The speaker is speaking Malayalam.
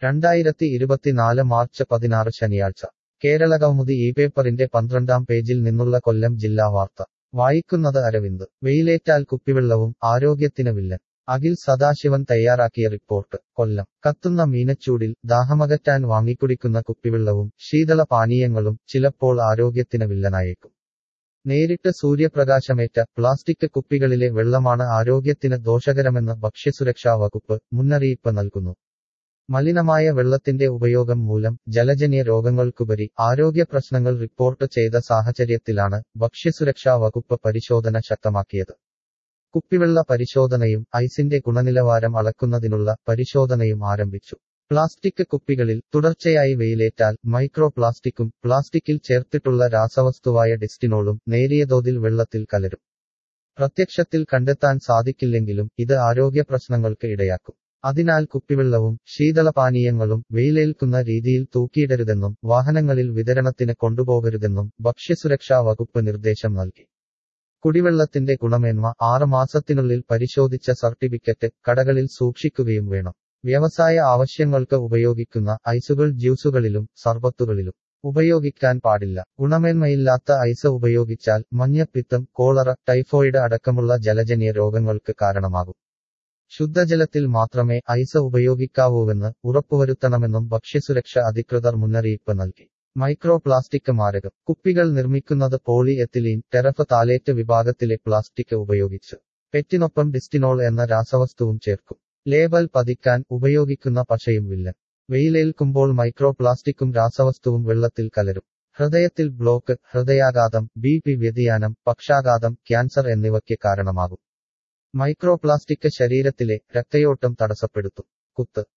രണ്ടായിരത്തി ഇരുപത്തിനാല് മാർച്ച് പതിനാറ് ശനിയാഴ്ച കേരളകൗമുദി ഈ പേപ്പറിന്റെ പന്ത്രണ്ടാം പേജിൽ നിന്നുള്ള കൊല്ലം ജില്ലാ വാർത്ത വായിക്കുന്നത് അരവിന്ദ് വെയിലേറ്റാൽ കുപ്പിവെള്ളവും ആരോഗ്യത്തിന് വില്ലൻ അഖിൽ സദാശിവൻ തയ്യാറാക്കിയ റിപ്പോർട്ട് കൊല്ലം കത്തുന്ന മീനച്ചൂടിൽ ദാഹമകറ്റാൻ വാങ്ങിക്കുടിക്കുന്ന കുപ്പിവെള്ളവും ശീതള പാനീയങ്ങളും ചിലപ്പോൾ ആരോഗ്യത്തിന് വില്ലനായേക്കും നേരിട്ട് സൂര്യപ്രകാശമേറ്റ പ്ലാസ്റ്റിക് കുപ്പികളിലെ വെള്ളമാണ് ആരോഗ്യത്തിന് ദോഷകരമെന്ന് ഭക്ഷ്യസുരക്ഷാ വകുപ്പ് മുന്നറിയിപ്പ് നൽകുന്നു മലിനമായ വെള്ളത്തിന്റെ ഉപയോഗം മൂലം ജലജന്യ രോഗങ്ങൾക്കുപരി ആരോഗ്യ പ്രശ്നങ്ങൾ റിപ്പോർട്ട് ചെയ്ത സാഹചര്യത്തിലാണ് ഭക്ഷ്യസുരക്ഷാ വകുപ്പ് പരിശോധന ശക്തമാക്കിയത് കുപ്പിവെള്ള പരിശോധനയും ഐസിന്റെ ഗുണനിലവാരം അളക്കുന്നതിനുള്ള പരിശോധനയും ആരംഭിച്ചു പ്ലാസ്റ്റിക് കുപ്പികളിൽ തുടർച്ചയായി വെയിലേറ്റാൽ മൈക്രോ പ്ലാസ്റ്റിക്കും പ്ലാസ്റ്റിക്കിൽ ചേർത്തിട്ടുള്ള രാസവസ്തുവായ ഡിസ്റ്റിനോളും നേരിയ തോതിൽ വെള്ളത്തിൽ കലരും പ്രത്യക്ഷത്തിൽ കണ്ടെത്താൻ സാധിക്കില്ലെങ്കിലും ഇത് ആരോഗ്യ പ്രശ്നങ്ങൾക്ക് ഇടയാക്കും അതിനാൽ കുപ്പിവെള്ളവും ശീതളപാനീയങ്ങളും വെയിലേൽക്കുന്ന രീതിയിൽ തൂക്കിയിടരുതെന്നും വാഹനങ്ങളിൽ വിതരണത്തിന് കൊണ്ടുപോകരുതെന്നും ഭക്ഷ്യസുരക്ഷാ വകുപ്പ് നിർദ്ദേശം നൽകി കുടിവെള്ളത്തിന്റെ ഗുണമേന്മ ആറ് മാസത്തിനുള്ളിൽ പരിശോധിച്ച സർട്ടിഫിക്കറ്റ് കടകളിൽ സൂക്ഷിക്കുകയും വേണം വ്യവസായ ആവശ്യങ്ങൾക്ക് ഉപയോഗിക്കുന്ന ഐസുകൾ ജ്യൂസുകളിലും സർബത്തുകളിലും ഉപയോഗിക്കാൻ പാടില്ല ഗുണമേന്മയില്ലാത്ത ഐസ് ഉപയോഗിച്ചാൽ മഞ്ഞപ്പിത്തം കോളറ ടൈഫോയിഡ് അടക്കമുള്ള ജലജന്യ രോഗങ്ങൾക്ക് കാരണമാകും ശുദ്ധജലത്തിൽ മാത്രമേ ഐസ് ഉപയോഗിക്കാവൂവെന്ന് ഉറപ്പുവരുത്തണമെന്നും ഭക്ഷ്യസുരക്ഷ അധികൃതർ മുന്നറിയിപ്പ് നൽകി മൈക്രോ പ്ലാസ്റ്റിക് മാരകം കുപ്പികൾ നിർമ്മിക്കുന്നത് പോളി എത്തിലീൻ ടെറഫ് താലേറ്റ് വിഭാഗത്തിലെ പ്ലാസ്റ്റിക് ഉപയോഗിച്ച് പെറ്റിനൊപ്പം ഡിസ്റ്റിനോൾ എന്ന രാസവസ്തുവും ചേർക്കും ലേബൽ പതിക്കാൻ ഉപയോഗിക്കുന്ന പശയും വില്ലൻ വെയിലേൽക്കുമ്പോൾ മൈക്രോ പ്ലാസ്റ്റിക്കും രാസവസ്തുവും വെള്ളത്തിൽ കലരും ഹൃദയത്തിൽ ബ്ലോക്ക് ഹൃദയാഘാതം ബി പി വ്യതിയാനം പക്ഷാഘാതം ക്യാൻസർ എന്നിവയ്ക്ക് കാരണമാകും മൈക്രോപ്ലാസ്റ്റിക് ശരീരത്തിലെ രക്തയോട്ടം തടസ്സപ്പെടുത്തും കുത്ത്